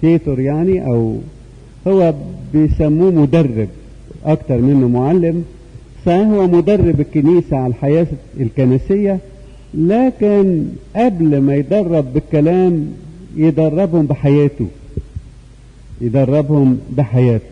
فاسيليتيتور يعني او هو بيسموه مدرب اكتر منه معلم صحيح هو مدرب الكنيسة على الحياة الكنسية لكن قبل ما يدرب بالكلام يدربهم بحياته يدربهم بحياته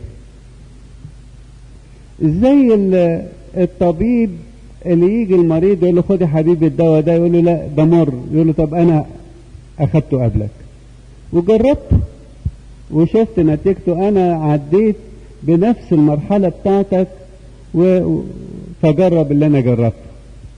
زي الطبيب اللي يجي المريض يقول له خد يا حبيبي الدواء ده يقول له لا ده مر يقول له طب انا اخدته قبلك وجربته وشفت نتيجته انا عديت بنفس المرحله بتاعتك و... فجرب اللي انا جربته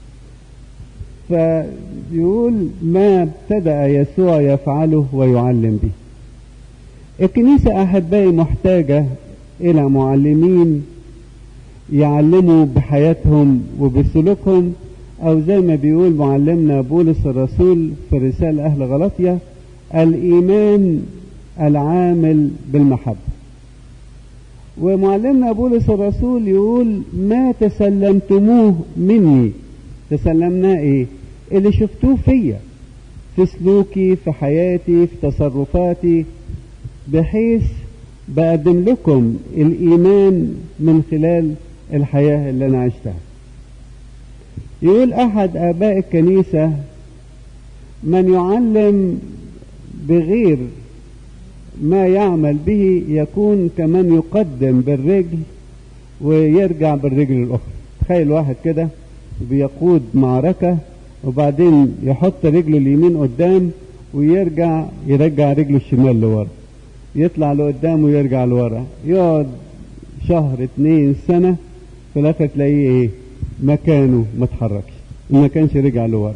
فيقول ما ابتدأ يسوع يفعله ويعلم به الكنيسة أحبائي محتاجة إلى معلمين يعلموا بحياتهم وبسلوكهم أو زي ما بيقول معلمنا بولس الرسول في رسالة أهل غلطية الإيمان العامل بالمحبة ومعلمنا بولس الرسول يقول ما تسلمتموه مني تسلمناه ايه اللي شفتوه فيا في سلوكي في حياتي في تصرفاتي بحيث بقدم لكم الإيمان من خلال الحياة اللي أنا عشتها يقول أحد آباء الكنيسة من يعلم بغير ما يعمل به يكون كمن يقدم بالرجل ويرجع بالرجل الأخرى تخيل واحد كده بيقود معركة وبعدين يحط رجله اليمين قدام ويرجع يرجع رجله الشمال لورا يطلع لقدام ويرجع لورا يقعد شهر اتنين سنة في الاخر تلاقيه ايه مكانه ما اتحركش ما كانش رجع لورا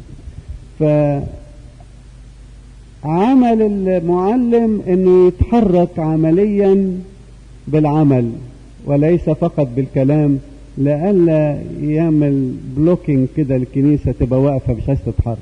فعمل المعلم انه يتحرك عمليا بالعمل وليس فقط بالكلام لئلا يعمل بلوكينج كده الكنيسة تبقى واقفة مش عايز تتحرك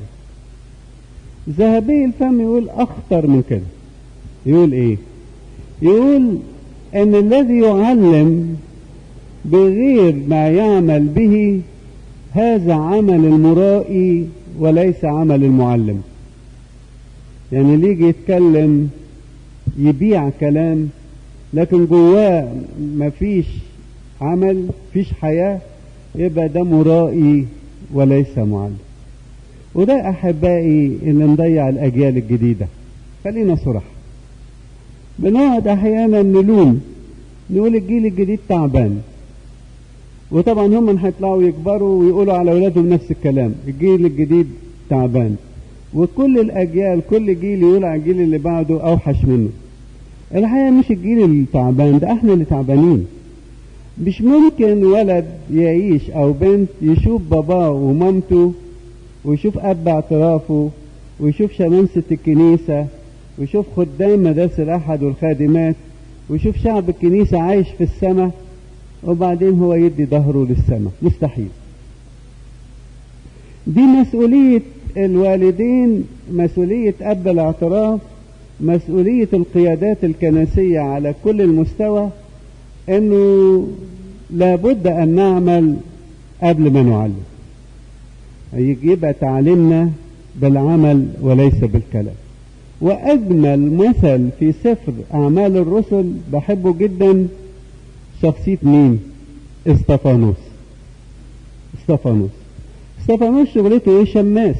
ذهبي الفم يقول أخطر من كده يقول إيه يقول أن الذي يعلم بغير ما يعمل به هذا عمل المرائي وليس عمل المعلم يعني اللي يجي يتكلم يبيع كلام لكن جواه مفيش عمل فيش حياة يبقى ده مرائي وليس معلم وده أحبائي اللي مضيع الأجيال الجديدة خلينا صراحة بنقعد أحيانا نلوم نقول الجيل الجديد تعبان وطبعا هم هيطلعوا يكبروا ويقولوا على أولادهم نفس الكلام الجيل الجديد تعبان وكل الأجيال كل جيل يقول على الجيل اللي بعده أوحش منه الحقيقة مش الجيل اللي تعبان ده احنا اللي تعبانين مش ممكن ولد يعيش او بنت يشوف باباه ومامته ويشوف اب اعترافه ويشوف شمامسة الكنيسة ويشوف خدام مدارس الاحد والخادمات ويشوف شعب الكنيسة عايش في السماء وبعدين هو يدي ظهره للسماء مستحيل دي مسؤولية الوالدين مسؤولية اب الاعتراف مسؤولية القيادات الكنسية على كل المستوى انه لابد ان نعمل قبل ما نعلم يبقى تعليمنا بالعمل وليس بالكلام واجمل مثل في سفر اعمال الرسل بحبه جدا شخصية مين استفانوس استفانوس استفانوس شغلته ايه شماس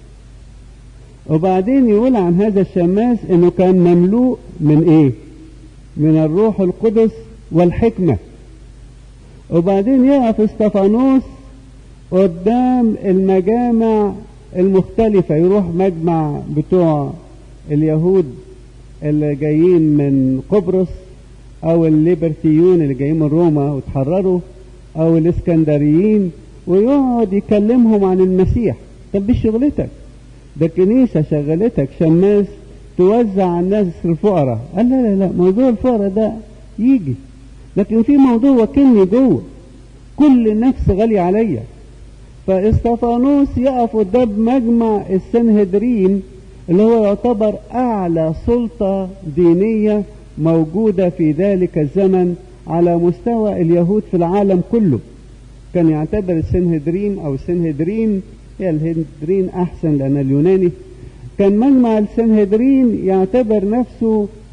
وبعدين يقول عن هذا الشماس انه كان مملوء من ايه من الروح القدس والحكمة وبعدين يقف استفانوس قدام المجامع المختلفة يروح مجمع بتوع اليهود اللي جايين من قبرص او الليبرتيون اللي جايين من روما وتحرروا او الاسكندريين ويقعد يكلمهم عن المسيح طب دي شغلتك ده الكنيسة شغلتك شماس توزع على الناس الفقراء قال لا لا لا موضوع الفقراء ده يجي لكن في موضوع وكلني جوه كل نفس غالي عليا فاستفانوس يقف قدام مجمع السنهدرين اللي هو يعتبر اعلى سلطة دينية موجودة في ذلك الزمن على مستوى اليهود في العالم كله كان يعتبر السنهدرين او السنهدرين هي الهندرين احسن لان اليوناني كان مجمع السنهدرين يعتبر نفسه